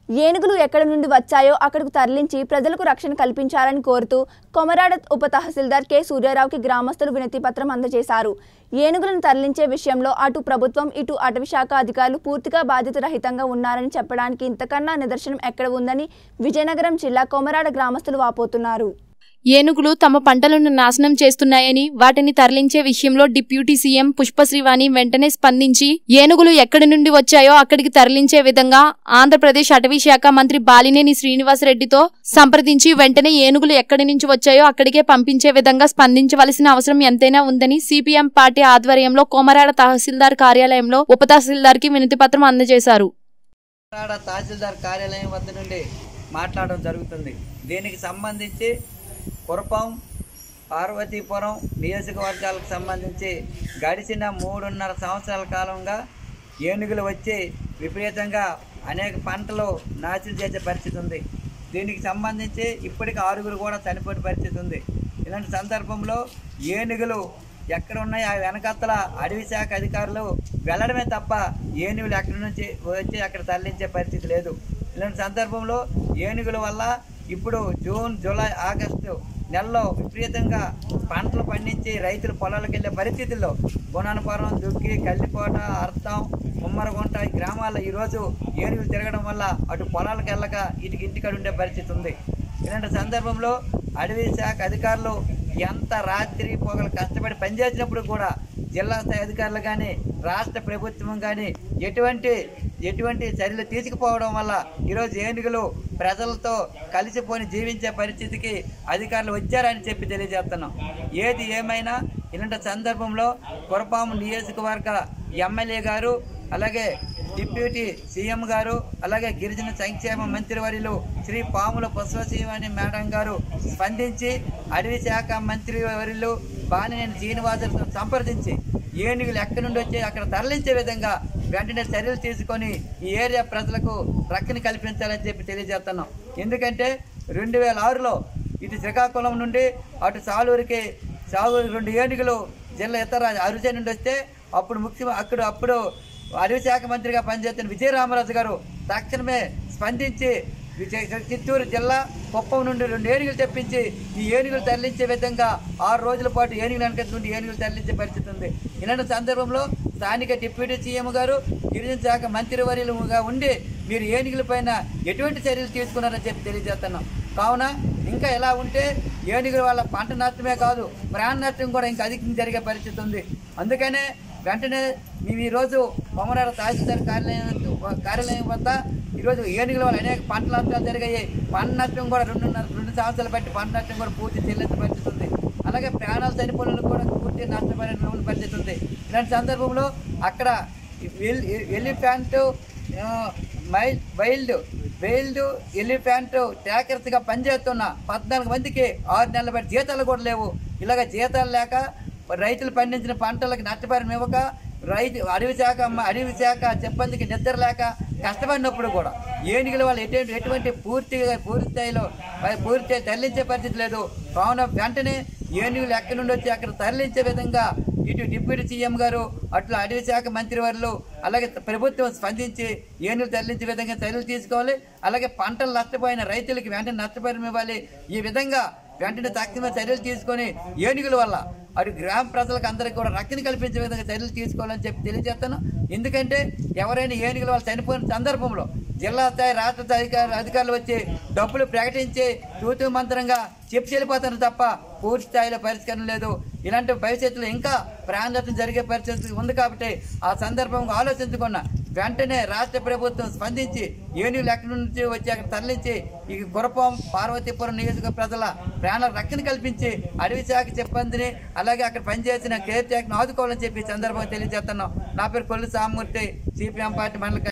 ఏనుగులు ఎక్కడి నుండి వచ్చాయో అక్కడకు తరలించి ప్రజలకు రక్షణ కల్పించాలని కోరుతూ కొమరాడ ఉప తహసీల్దార్ కె సూర్యారావుకి గ్రామస్తులు వినతి పత్రం అందజేశారు ఏనుగులను తరలించే విషయంలో అటు ప్రభుత్వం ఇటు అటవీశాఖ అధికారులు పూర్తిగా బాధ్యత రహితంగా ఉన్నారని చెప్పడానికి ఇంతకన్నా నిదర్శనం ఎక్కడ ఉందని విజయనగరం జిల్లా కొమరాడ గ్రామస్తులు వాపోతున్నారు ఏనుగులు తమ పంటలను నాశనం చేస్తున్నాయని వాటిని తరలించే విషయంలో డిప్యూటీ సీఎం పుష్పశ్రీవాణి వెంటనే స్పందించి ఏనుగులు ఎక్కడి నుండి వచ్చాయో అక్కడికి తరలించే విధంగా ఆంధ్రప్రదేశ్ అటవీ శాఖ మంత్రి బాలినేని శ్రీనివాసరెడ్డితో సంప్రదించి వెంటనే ఏనుగులు ఎక్కడి నుంచి వచ్చాయో అక్కడికే పంపించే విధంగా స్పందించవలసిన అవసరం ఎంతైనా ఉందని సిపిఎం పార్టీ ఆధ్వర్యంలో కోమరాడ తహసీల్దార్ కార్యాలయంలో ఉప తహసీల్దార్కి వినతి పత్రం అందజేశారు కాకినాడ తహసీల్దార్ కార్యాలయం వద్ద నుండి మాట్లాడడం జరుగుతుంది దీనికి సంబంధించి కురపం పార్వతీపురం నియోజకవర్గాలకు సంబంధించి గడిచిన మూడున్నర సంవత్సరాల కాలంగా ఏనుగులు వచ్చి విపరీతంగా అనేక పంటలు నాశనం చేసే పరిస్థితి ఉంది దీనికి సంబంధించి ఇప్పటికి ఆరుగురు కూడా చనిపోయిన పరిస్థితి ఉంది ఇలాంటి సందర్భంలో ఏనుగులు ఎక్కడ ఉన్నాయి ఆ వెనకత్తల అడవి శాఖ అధికారులు వెళ్ళడమే తప్ప ఏనుగులు ఎక్కడి నుంచి వచ్చి అక్కడ తరలించే పరిస్థితి లేదు ఇలాంటి సందర్భంలో ఏనుగుల వల్ల ఇప్పుడు జూన్ జూలై ఆగస్టు నెలలో విపరీతంగా పంటలు పండించి రైతులు పొలాలకు వెళ్ళే పరిస్థితుల్లో గుణనపురం దుక్కి కల్లికోట అర్థం ముమ్మరగుంట ఈ గ్రామాల్లో ఈరోజు ఏనుగులు తిరగడం వల్ల అటు పొలాలకు వెళ్ళక ఇటుకి ఇంటికాడ ఉండే పరిస్థితి ఉంది ఇలాంటి సందర్భంలో అడవి శాఖ అధికారులు ఎంత రాత్రి పొగలు కష్టపడి పనిచేసినప్పుడు కూడా జిల్లా స్థాయి అధికారులు కానీ రాష్ట్ర ప్రభుత్వం కానీ ఎటువంటి ఎటువంటి చర్యలు తీసుకుపోవడం వల్ల ఈరోజు ఏనుగులు ప్రజలతో కలిసిపోని జీవించే పరిస్థితికి అధికారులు వచ్చారని చెప్పి తెలియజేస్తున్నాం ఏది ఏమైనా ఇలాంటి సందర్భంలో కురపాము నియోజకవర్గ ఎమ్మెల్యే గారు అలాగే డిప్యూటీ సీఎం గారు అలాగే గిరిజన సంక్షేమ మంత్రివర్యులు శ్రీ పాముల పుష్పశ్రీవాణి మేడం గారు స్పందించి అడవి శాఖ మంత్రివర్యులు బాలినేని శ్రీనివాసులతో సంప్రదించి ఏనుగులు ఎక్కడి నుండి వచ్చి అక్కడ తరలించే విధంగా వెంటనే చర్యలు తీసుకొని ఈ ఏరియా ప్రజలకు రక్షణ కల్పించాలని చెప్పి తెలియజేస్తున్నాం ఎందుకంటే రెండు వేల ఆరులో ఇటు శ్రీకాకుళం నుండి అటు సాలూరికి సాలూరు రెండు ఏనుగులు జిల్లా ఇతర అరుచే నుండి వస్తే అప్పుడు ముఖ్య అక్కడ అప్పుడు అడవి శాఖ మంత్రిగా పనిచేస్తున్న విజయరామరాజు గారు తక్షణమే స్పందించి విజయ చిత్తూరు జిల్లా కుప్పం నుండి రెండు ఏనుగులు తెప్పించి ఈ ఏనుగులు తరలించే విధంగా ఆరు రోజుల పాటు ఏనుగులు వెనక నుండి ఏనుగులు తరలించే పరిస్థితి ఉంది ఇలాంటి సందర్భంలో స్థానిక డిప్యూటీ సీఎం గారు గిరిజన శాఖ మంత్రివర్యులుగా ఉండి మీరు ఏనుగుల పైన ఎటువంటి చర్యలు తీసుకున్నారని చెప్పి తెలియజేస్తున్నాం కావున ఇంకా ఎలా ఉంటే ఏనుగుల వల్ల పంట నష్టమే కాదు ప్రాణ నష్టం కూడా ఇంకా అధికంగా జరిగే పరిస్థితి ఉంది అందుకనే వెంటనే మేము ఈరోజు కొమరాడ తహసీల్దార్ కార్యాలయం కార్యాలయం వద్ద ఈరోజు ఏనుగుల వల్ల అనేక పంట నష్టాలు జరిగాయి పంట నష్టం కూడా రెండున్నర రెండు సంవత్సరాలు బట్టి పంట నష్టం కూడా పూర్తి చెల్లించే పరిస్థితి ఉంది అలాగే ప్రాణాలు చనిపోయిన కూడా పూర్తి నష్టపరిణ పరిస్థితి ఉంది ఇలాంటి సందర్భంలో అక్కడ ఎల్ ఎలిఫెంట్ మైల్ వైల్డ్ వైల్డ్ ఎలిఫెంట్ ట్యాకర్స్గా పనిచేస్తున్న పద్నాలుగు మందికి ఆరు నెలల బట్టి జీతాలు కూడా లేవు ఇలాగ జీతాలు లేక రైతులు పండించిన పంటలకు నష్టపరిణం ఇవ్వక రైతు అడవి శాఖ అమ్మ అడవి శాఖ చెప్పందుకు నిద్ర లేక కష్టపడినప్పుడు కూడా ఏనుగుల వల్ల ఎటువంటి ఎటువంటి పూర్తిగా పూర్తి స్థాయిలో పూర్తి తరలించే పరిస్థితి లేదు కావున వెంటనే ఏనుగులు ఎక్కడి నుండి వచ్చి అక్కడ తరలించే విధంగా ఇటు డిప్యూటీ సీఎం గారు అట్లా అడవి శాఖ మంత్రి వారు అలాగే ప్రభుత్వం స్పందించి ఏనుగులు తరలించే విధంగా చర్యలు తీసుకోవాలి అలాగే పంటలు నష్టపోయిన రైతులకి వెంటనే నష్టపరిహారం ఇవ్వాలి ఈ విధంగా వెంటనే తక్షణ చర్యలు తీసుకొని ఏనుగుల వల్ల అటు గ్రామ ప్రజలకు అందరికీ కూడా రక్షణ కల్పించే విధంగా చర్యలు తీసుకోవాలని చెప్పి తెలియజేస్తాను ఎందుకంటే ఎవరైనా ఏనుగుల వల్ల చనిపోయిన సందర్భంలో జిల్లా స్థాయి రాష్ట్ర స్థాయి అధికారులు అధికారులు వచ్చి డబ్బులు ప్రకటించి తూతు మంత్రంగా చెప్పి వెళ్ళిపోతారు తప్ప పూర్తి స్థాయిలో పరిష్కారం లేదు ఇలాంటి భవిష్యత్తులో ఇంకా ప్రాణనష్టం జరిగే పరిస్థితి ఉంది కాబట్టి ఆ సందర్భంగా ఆలోచించకుండా వెంటనే రాష్ట్ర ప్రభుత్వం స్పందించి ఏనుగులు ఎక్కడి నుంచి వచ్చి అక్కడ తరలించి ఈ గురపం పార్వతీపురం నియోజక ప్రజల ప్రాణ రక్షణ కల్పించి అడవి శాఖ సిబ్బందిని అలాగే అక్కడ పనిచేసిన కేర్ శాఖను ఆదుకోవాలని చెప్పి ఈ సందర్భంగా తెలియజేస్తున్నాం నా పేరు కొల్లు సామూర్తి సిపిఎం పార్టీ మండల